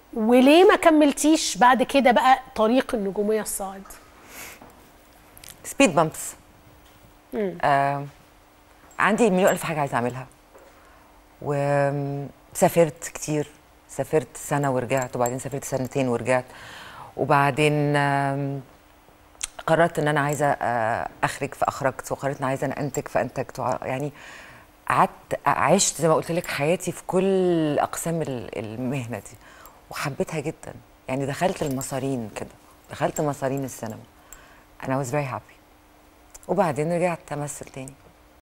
وليه ما كملتيش بعد كده بقى طريق النجوميه الصاعد سبيد بامبس آه عندي مليون الف حاجه عايزه اعملها وسافرت كتير سافرت سنه ورجعت وبعدين سافرت سنتين ورجعت وبعدين آم، قررت ان انا عايزه آه، اخرج فاخرجت وقررت ان عايزه انا انتج فانتجت وع- يعني قعدت عشت زي ما قلت لك حياتي في كل اقسام ال- المهنه دي وحبيتها جدا يعني دخلت المصارين كده دخلت مصارين السينما انا was very happy وبعدين رجعت امثل تاني